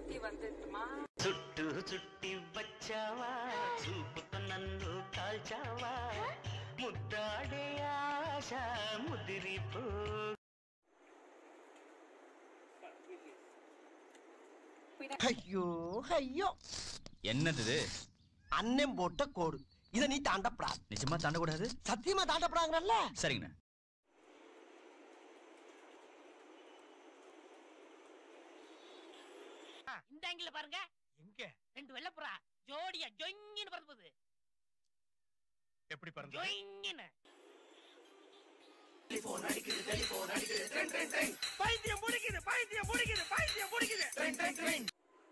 ಸುತ್ತಿ ಬಂದಿತ್ತಮ್ಮ చుట్టూ చుట్టి వచ్చావా చూపుతో నన్ను కాల్చావా ముద్దాడే ఆశ ముదిరిపో ஐயோ ஐயோ என்னது இது அண்ணன் போட்ட கோடு இத நீ தாண்டப்படாது நிஜமா தாண்டக்கூடாது சத்தியமா தாண்டப்படாங்கல்ல சரிங்கண்ணா இந்த ஆங்கில பாருங்க எங்க ரெண்டு வெள்ளப்புறா ஜோடியா ஜொயின்னு பறந்து போகுது எப்படி பறந்து ஜொயின்னு பைத்தியம் முடிக்குது பைத்தியம் முடிக்குது பைத்தியம் முடிக்குது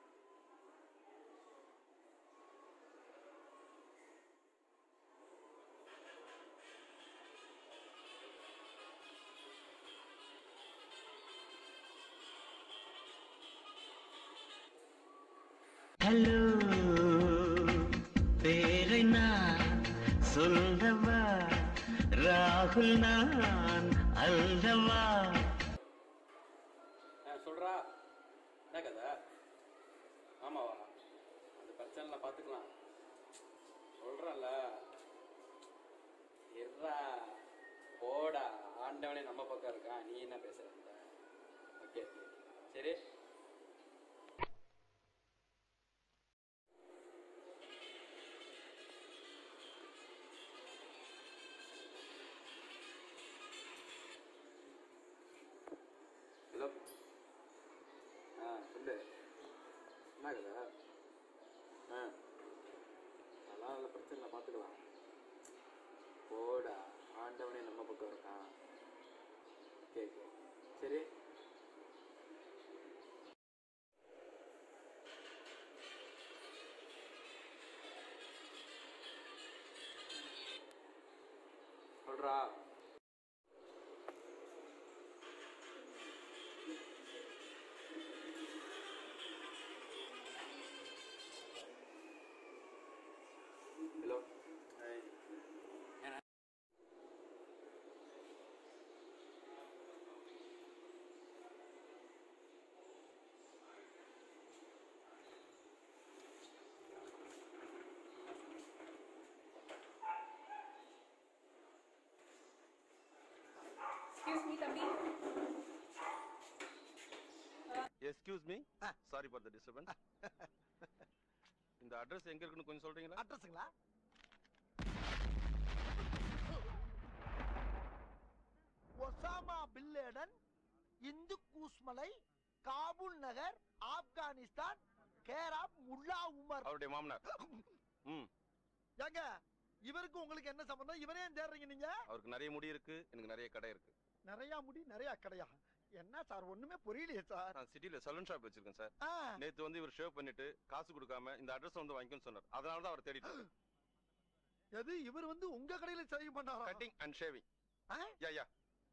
ஹலோ பேரைனா சொல்லவா ராகுல் நான் அல்லவா சொல்றா என்ன கதை ஆமாவா அந்த பிரச்சனைல பார்த்துக்கலாம் சொல்கிறேன்ல எர்ரா போடா ஆண்டவனே நம்ம பக்கம் இருக்கான் நீ என்ன பேசுற ஓகே சரி ஹலோ ஆ சொல்லு என்ன கதை ஆ அதெல்லாம் அதில் பிரச்சனை இல்லை பார்த்துக்கலாம் போடா ஆண்டவனே நம்ம பக்கம் இருக்கான் கேக்கு சரி சொல்றா ஹலோ எக்ஸ்கியூஸ் மீ தம்பி excuse me sorry for the disturbance இந்த அட்ரஸ் எங்க இருக்குன்னு கொஞ்சம் சொல்றீங்களா அட்ரஸுங்களா ஒசாமா பில்லேடன் இந்து கூஸ்மலை காபூல் நகர் ஆப்கானிஸ்தான் கேராப் முல்லா உமர் அவருடைய மாமனார் ம் ஏங்க இவருக்கு உங்களுக்கு என்ன சம்பந்தம் இவரே ஏன் தேடுறீங்க நீங்க அவருக்கு நிறைய முடி இருக்கு எனக்கு நிறைய கடை இருக்கு நிறைய முடி நிறைய கடையா என்ன சார் ஒண்ணுமே புரியலையே சார் நான் சிட்டில சலூன் ஷாப் வச்சிருக்கேன் சார் ஆ, நேத்து வந்து இவர் ஷேவ் பண்ணிட்டு காசு கொடுக்காம இந்த அட்ரஸ் வந்து வாங்கிக்கணும்னு சொன்னார் அதனால தான் அவர் தேடிட்டு எது இவர் வந்து உங்க கடையில சரி பண்ணாரா கட்டிங் அண்ட் ஷேவிங் ஆ? Yeah yeah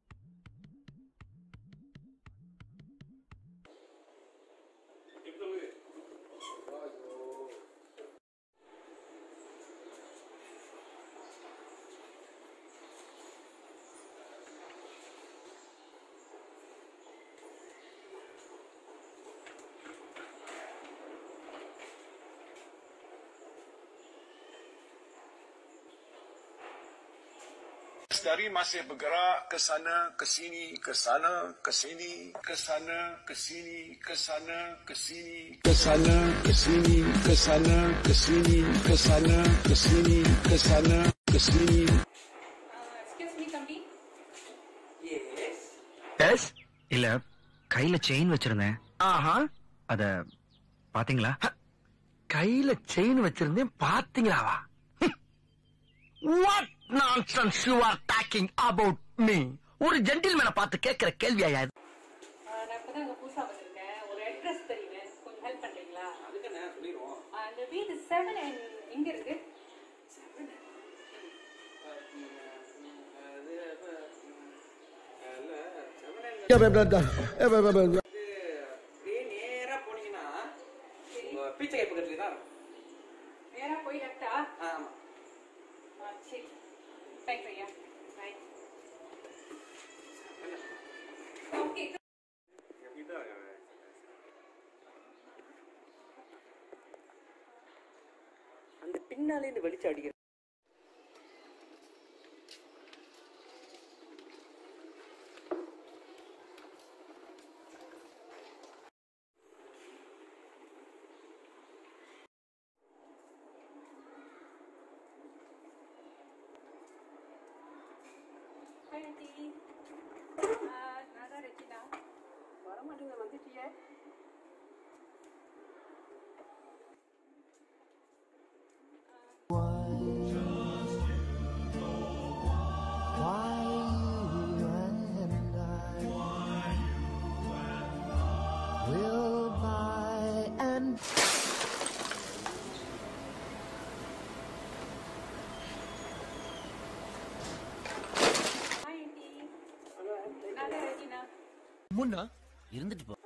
Dari masih bergerak ke sana, ke sini, ke sana, ke sini, ke sana, ke sini, ke sana, ke sini, ke sana, ke sini, ke sana, ke sini, ke sana, ke sini, ke sana, ke sini. Excuse me தம்பி yes இல்ல கையில chain வச்சிருந்தேன் ஆஹா அத பாத்தீங்களா கையில chain வச்சிருந்தேன் பாத்தீங்களாவா what nonsense you are talking about me ஒரு ஜென்டில்மேனை பார்த்து கேட்கிற கேள்வியா இது நான் இப்பதான் அங்க புதுசா வந்திருக்கேன் ஒரு அட்ரஸ் தெரியுவேன் கொஞ்சம் ஹெல்ப் பண்றீங்களா அதுக்கு என்ன சொல்லிடுவோம் அந்த வீடு செவன் எங்க இருக்கு அது இல்ல செவன் அப்படியே நேரா போனீங்கன்னா உங்க பீச்சை கை பக்கத்துல தான் இருக்கும் நேரா போய் லெஃப்டா ஆமா சரி தேங்க்ஸ் ஐயா பை ஓகே பின்னாலே இந்த வெளிச்சம் அடிக்கிறது ஹாய் ஆண்டி நான் தான் ரெச்சினா வர மாட்டேங்க வந்துட்டியே ஹாய் ஆண்டி நான் தான் ரெச்சினா முன்னா இருந்துட்டு போ